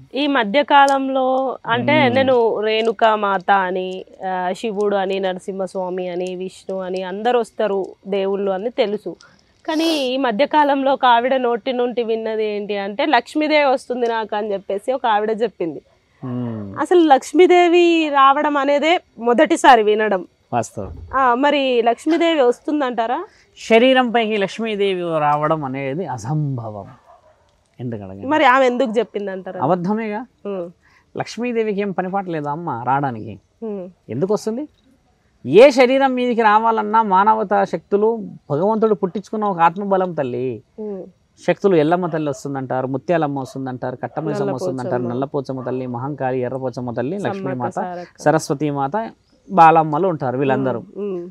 ఈ మధ్య కాలంలో అంటే నేను రేణుకా మాత అని ఆ, శివుడు అని నరసింహస్వామి అని విష్ణు అని అందరు వస్తారు దేవుళ్ళు అని తెలుసు కానీ ఈ మధ్య కాలంలో ఒక ఆవిడ నోటి నుండి విన్నది ఏంటి అంటే లక్ష్మీదేవి వస్తుంది నాకు అని చెప్పేసి ఒక ఆవిడ చెప్పింది మ్మ్. అసలు లక్ష్మీదేవి రావడం అనేదే మొదటిసారి వినడం వాస్తవం ఆ, మరి లక్ష్మీదేవి వస్తుందంటారా శరీరంపైకి లక్ష్మీదేవి రావడం అనేది అసంభవం ఎందుకనగా మరి ఆమె ఎందుకు చెప్పింది అంటారా అబద్ధమేగా లక్ష్మీదేవికి ఏం పనిపాట లేదా అమ్మ రావడానికి ఎందుకు వస్తుంది ఏ శరీరం మీదకి రావాలన్నా మానవతా శక్తులు భగవంతుడు పుట్టించుకున్న ఒక ఆత్మబలం తల్లి శక్తులు ఎల్లమ్మ తల్లి వస్తుందంటారు ముత్యాలమ్మ వస్తుందంటారు కట్టమైసమ్మ వస్తుందంటారు నల్లపోచమ్మ తల్లి మహంకాళి ఎర్రపోచమ్మ తల్లి లక్ష్మీమాత సరస్వతి మాత బాలమ్మలు ఉంటారు వీళ్ళందరూ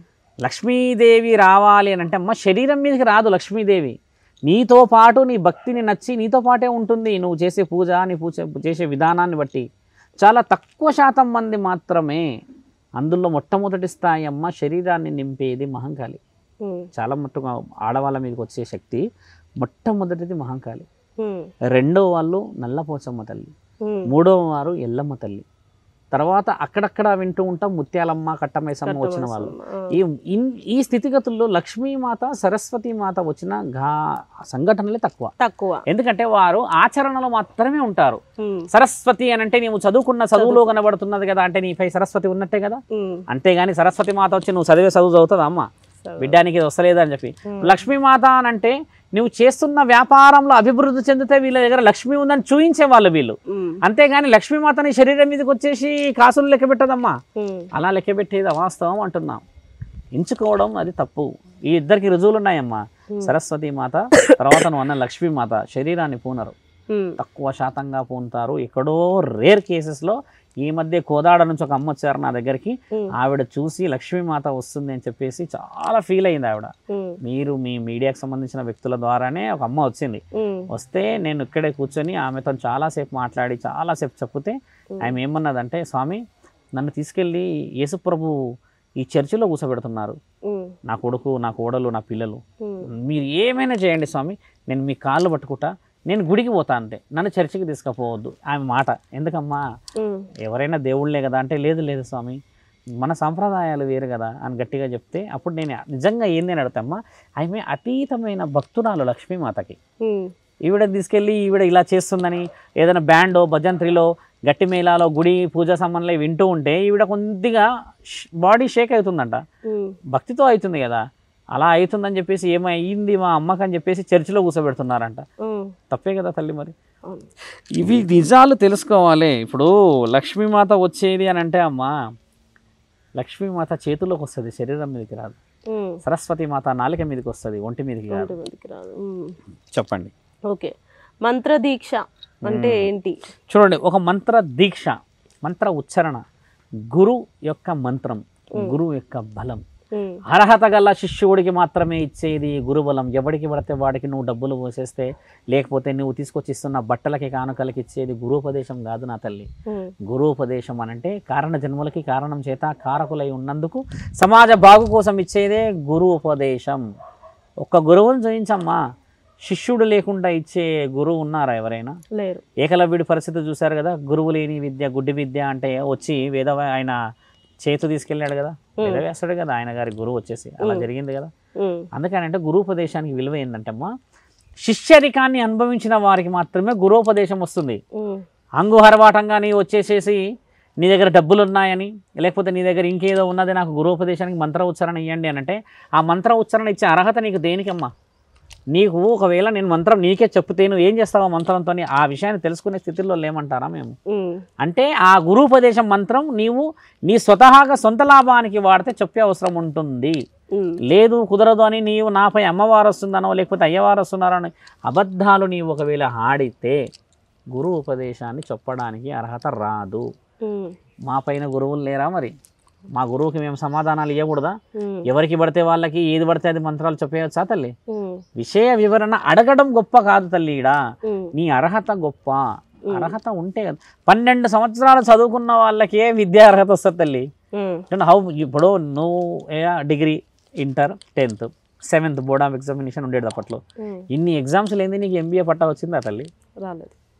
లక్ష్మీదేవి రావాలి అని అంటే అమ్మ శరీరం మీదకి రాదు లక్ష్మీదేవి నీతో పాటు నీ భక్తిని నచ్చి నీతో పాటే ఉంటుంది నువ్వు చేసే పూజ నీ పూజ చేసే విధానాన్ని బట్టి చాలా తక్కువ శాతం మంది మాత్రమే అందులో మొట్టమొదటి స్థాయి అమ్మ శరీరాన్ని నింపేది మహంకాళి చాలా మట్టుగా ఆడవాళ్ళ మీదకి వచ్చే శక్తి మొట్టమొదటిది మహంకాళి రెండో వాళ్ళు నల్లపోచమ్మ తల్లి మూడవ వారు ఎల్లమ్మ తల్లి తర్వాత అక్కడక్కడ వింటూ ఉంటాం ముత్యాలమ్మ కట్టమైసమ్మ వచ్చిన వాళ్ళు ఈ ఇన్- ఈ స్థితిగతుల్లో లక్ష్మీమాత సరస్వతి మాత వచ్చిన ఘా సంఘటనలే తక్కువ తక్కువ ఎందుకంటే వారు ఆచరణలో మాత్రమే ఉంటారు ఉమ్, సరస్వతి అని అంటే నీవు చదువుకున్న చదువులో కనబడుతున్నది కదా అంటే నీపై సరస్వతి ఉన్నట్టే కదా ఉమ్, అంతేగాని సరస్వతి మాత వచ్చి నువ్వు చదివే చదువు చదువుతుందా అమ్మ చదువు. బిడ్డానికి ఇది వస్తలేదు అని చెప్పి లక్ష్మీమాత అని అంటే నువ్వు చేస్తున్న వ్యాపారంలో అభివృద్ధి చెందితే వీళ్ళ దగ్గర లక్ష్మి ఉందని చూయించే వాళ్ళు వీళ్ళు ఉమ్, అంతేగాని లక్ష్మీమాతని శరీరం మీదకి వచ్చేసి కాసులు లెక్క పెట్టదమ్మా ఉమ్, అలా లెక్క పెట్టేది అవాస్తవం అంటున్నాం ఎంచుకోవడం అది తప్పు ఈ ఇద్దరికి రుజువులు ఉన్నాయమ్మా సరస్వతి మాత తర్వాత నువ్వు అన్న లక్ష్మీమాత శరీరాన్ని పూనరు ఉమ్, తక్కువ శాతంగా పూనుతారు ఎక్కడో రేర్ కేసెస్లో ఈ మధ్య కోదాడ నుంచి ఒక అమ్మ వచ్చారు నా దగ్గరికి ఉమ్, ఆవిడ చూసి లక్ష్మీమాత వస్తుంది అని చెప్పేసి చాలా ఫీల్ అయింది ఆవిడ ఉమ్, మీరు మీ మీడియాకి సంబంధించిన వ్యక్తుల ద్వారానే ఒక అమ్మ వచ్చింది ఉమ్, వస్తే నేను ఇక్కడే కూర్చొని ఆమెతో చాలాసేపు మాట్లాడి చాలాసేపు చెప్తే ఆమె ఏమన్నదంటే స్వామి నన్ను తీసుకెళ్ళి యేసుప్రభు ఈ చర్చిలో కూర్చోబెడుతున్నారు ఉమ్, నా కొడుకు నా కోడలు నా పిల్లలు ఉమ్, మీరు ఏమైనా చేయండి స్వామి నేను మీ కాళ్ళు పట్టుకుంటా నేను గుడికి పోతా అంతే నన్ను చర్చికి తీసుకుపోవద్దు ఆమె మాట ఎందుకమ్మా ఉమ్, ఎవరైనా దేవుళ్ళే కదా అంటే లేదు లేదు స్వామి మన సాంప్రదాయాలు వేరు కదా అని గట్టిగా చెప్తే అప్పుడు నేను నిజంగా ఏంది అని అడుగుతామ్మా ఆమె అతీతమైన భక్తురాలు లక్ష్మీమాతకి ఉమ్, ఈవిడ తీసుకెళ్ళి ఈవిడ ఇలా చేస్తుందని ఏదైనా బ్యాండో భజంత్రిలో గట్టి మేళాలో గుడి పూజా సంబంధాలు వింటూ ఉంటే ఈవిడ కొద్దిగా బాడీ షేక్ అవుతుందంట ఉమ్, భక్తితో అవుతుంది కదా అలా అవుతుందని చెప్పేసి ఏమైంది మా అమ్మకి అని చెప్పేసి చర్చిలో కూర్చోబెడుతున్నారంట ఉమ్, తప్పే కదా తల్లి మరి అవును. ఇవి నిజాలు తెలుసుకోవాలి ఇప్పుడు లక్ష్మీమాత వచ్చేది అని అంటే అమ్మ లక్ష్మీమాత చేతుల్లోకి వస్తుంది శరీరం మీదకి రాదు ఉమ్, సరస్వతి మాత నాలుక మీదకి వస్తుంది ఒంటి మీదకి రాదు ఇంటికి రాదు. ఉమ్, చెప్పండి ఓకే మంత్ర దీక్ష అంటే ఏంటి చూడండి ఒక మంత్ర దీక్ష మంత్ర ఉచ్చారణ గురు యొక్క మంత్రం గురువు యొక్క బలం ఉమ్, అర్హత గల శిష్యుడికి మాత్రమే ఇచ్చేది గురుబలం ఎవడికి పడితే వాడికి నువ్వు డబ్బులు పోసేస్తే లేకపోతే నువ్వు తీసుకొచ్చి ఇస్తున్న బట్టలకి కానుకలకి ఇచ్చేది గురుపదేశం కాదు నా తల్లి ఉమ్, గురుపదేశం అనంటే కారణ జన్మలకి కారణం చేత కారకులై ఉన్నందుకు సమాజ బాగు కోసం ఇచ్చేదే గురు ఉపదేశం ఒక్క గురువుని చూయించమ్మా శిష్యుడు లేకుండా ఇచ్చే గురువు ఉన్నారా ఎవరైనా లేరు ఏకలవ్యుడి పరిస్థితి చూశారు కదా గురువు లేని విద్య గుడ్డి విద్య అంటే వచ్చి వేద ఆయన చేతు తీసుకెళ్ళాడు కదా వేదవ్యాసుడు కదా ఆయన గారి గురువు వచ్చేసి అలా జరిగింది కదా ఉమ్, అందుకని అంటే గురుపదేశానికి విలువ ఏంటంటే అమ్మా శిష్యరికాన్ని అనుభవించిన వారికి మాత్రమే గురుపదేశం వస్తుంది ఉమ్, అంగుహరవాటంగా నీ వచ్చేసేసి నీ దగ్గర డబ్బులు ఉన్నాయని లేకపోతే నీ దగ్గర ఇంకేదో ఉన్నది నాకు గురుపదేశానికి మంత్ర ఉచ్చారణ ఇవ్వండి అని అంటే ఆ మంత్ర ఉచ్చారణ ఇచ్చే అర్హత నీకు దేనికమ్మా నీకు ఒకవేళ నేను మంత్రం నీకే చెప్తే నువ్వు ఏం చేస్తావు ఆ మంత్రంతో ఆ విషయాన్ని తెలుసుకునే స్థితిలో లేమంటారా మేము ఉమ్, అంటే ఆ గురుపదేశం మంత్రం నీవు నీ స్వతహాగా సొంత లాభానికి వాడితే చెప్పే అవసరం ఉంటుంది ఉమ్, లేదు కుదరదు అని నీవు నాపై అమ్మవారు వస్తుందనో లేకపోతే అయ్యవారు వస్తున్నారని అబద్ధాలు నీవు ఒకవేళ ఆడితే గురు ఉపదేశాన్ని చెప్పడానికి అర్హత రాదు ఉమ్, మా పైన గురువులు లేరా మరి మా గురువుకి మేము సమాధానాలు ఇవ్వకూడదా ఉమ్, ఎవరికి పడితే వాళ్ళకి ఏది పడితే అది మంత్రాలు చెప్పేయచ్చా తల్లి ఉమ్, విషయ వివరణ అడగడం గొప్ప కాదు తల్లి ఈడ ఉమ్, నీ అర్హత గొప్ప అర్హత ఉంటే కదా పన్నెండు సంవత్సరాలు చదువుకున్న వాళ్ళకే విద్యా అర్హత వస్తుంది తల్లి ఉమ్, అంటే హౌ ఇప్పుడు నువ్వు ఏ degree inter tenth seventh board of examination ఉండేది అప్పట్లో ఉమ్, ఇన్ని ఎగ్జామ్స్ లేని నీకు ఎంబీఏ పట్టా వచ్చిందా తల్లి రాలేదు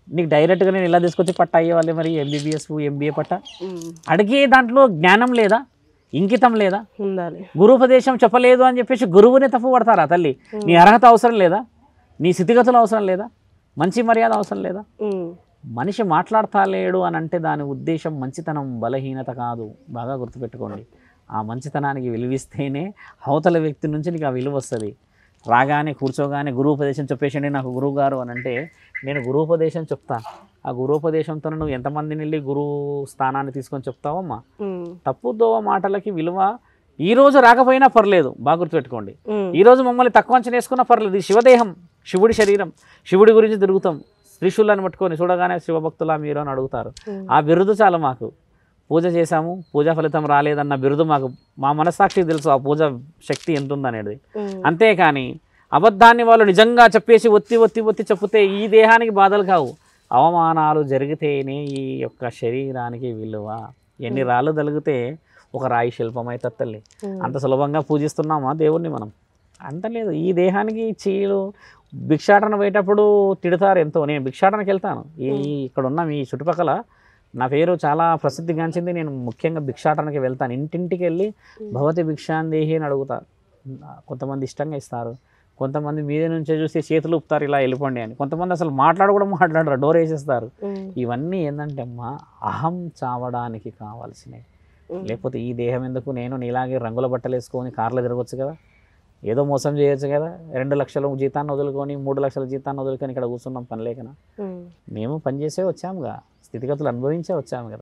నీకు డైరెక్ట్గా నేను ఇలా తీసుకొచ్చి పట్ట అయ్యేవాళ్ళే మరి ఎంబీబీఎస్ ఎంబీఏ పట్ట ఉమ్. అడిగే దాంట్లో జ్ఞానం లేదా ఇంకితం లేదా ఉండాలి గురుపదేశం చెప్పలేదు అని చెప్పేసి గురువుని తప్పు పడతారా తల్లి నీ అర్హత అవసరం లేదా నీ స్థితిగతులు అవసరం లేదా మంచి మర్యాద అవసరం లేదా ఉమ్. మనిషి మాట్లాడతాలేడు అని అంటే దాని ఉద్దేశం మంచితనం బలహీనత కాదు బాగా గుర్తుపెట్టుకోండి ఆ మంచితనానికి విలువిస్తేనే అవతల వ్యక్తి నుంచి నీకు ఆ విలువ వస్తుంది రాగానే కూర్చోగానే గురువుపదేశం చెప్పేసండి నాకు గురువు గారు అని అంటే నేను గురువుపదేశం చెప్తా ఆ గురువుపదేశంతో నువ్వు ఎంతమందిని వెళ్ళి గురువు స్థానాన్ని తీసుకొని చెప్తావమ్మా ఉమ్. తప్పుదోవ మాటలకి విలువ ఈ రోజు రాకపోయినా పర్లేదు బాగా గుర్తుపెట్టుకోండి ఉమ్. ఈ రోజు మమ్మల్ని తక్కువ అంచనా వేసుకున్నా పర్లేదు ఇది శివదేహం శివుడి శరీరం శివుడి గురించి తిరుగుతాం త్రిశూలాన్ని పట్టుకొని చూడగానే శివభక్తులా మీరు అని అడుగుతారు ఉమ్. ఆ బిరుదు చాలు మాకు పూజ చేశాము పూజా ఫలితం రాలేదన్న బిరుదు మాకు మా మనస్సాక్షికి తెలుసు ఆ పూజ శక్తి ఎంత ఉందనేది ఉమ్. అంతేకాని అబద్ధాన్ని వాళ్ళు నిజంగా చెప్పేసి ఒత్తి ఒత్తి ఒత్తి చెప్తే ఈ దేహానికి బాధలు కావు అవమానాలు జరిగితేనే ఈ యొక్క శరీరానికి విలువ ఎన్ని రాళ్ళు తలిగితే ఒక రాయి శిల్పం అవుతుంది తల్లి ఉమ్. అంత సులభంగా పూజిస్తున్నామా దేవుణ్ణి మనం అంత లేదు ఈ దేహానికి చీలు భిక్షాటన పోయేటప్పుడు తిడతారు ఎంతో నేను భిక్షాటనకి వెళ్తాను ఈ ఇక్కడ ఉన్న మీ చుట్టుపక్కల నా పేరు చాలా ప్రసిద్ధిగాంచింది నేను ముఖ్యంగా భిక్షాటనకి వెళ్తాను ఇంటింటికి వెళ్ళి భగవతి భిక్షాందేహి అని అడుగుతా కొంతమంది ఇష్టంగా ఇస్తారు కొంతమంది మీద నుంచే చూసి చేతులు ఊపుతారు ఇలా వెళ్ళిపోండి అని కొంతమంది అసలు మాట్లాడు కూడా మాట్లాడరు డోర్ వేసేస్తారు ఉమ్. ఇవన్నీ ఏంటంటే అమ్మా అహం చావడానికి కావాల్సినవి ఉమ్. లేకపోతే ఈ దేహం ఎందుకు నేను నీలాగే రంగుల బట్టలు వేసుకొని కార్లో తిరగచ్చు కదా ఏదో మోసం చేయొచ్చు కదా రెండు లక్షల జీతాన్ని వదులుకొని మూడు లక్షల జీతాన్ని వదులుకొని ఇక్కడ కూర్చున్నాం పని లేకనా ఉమ్. మేము పనిచేసే వచ్చాముగా స్థితిగతులు అనుభవించే వచ్చాము కదా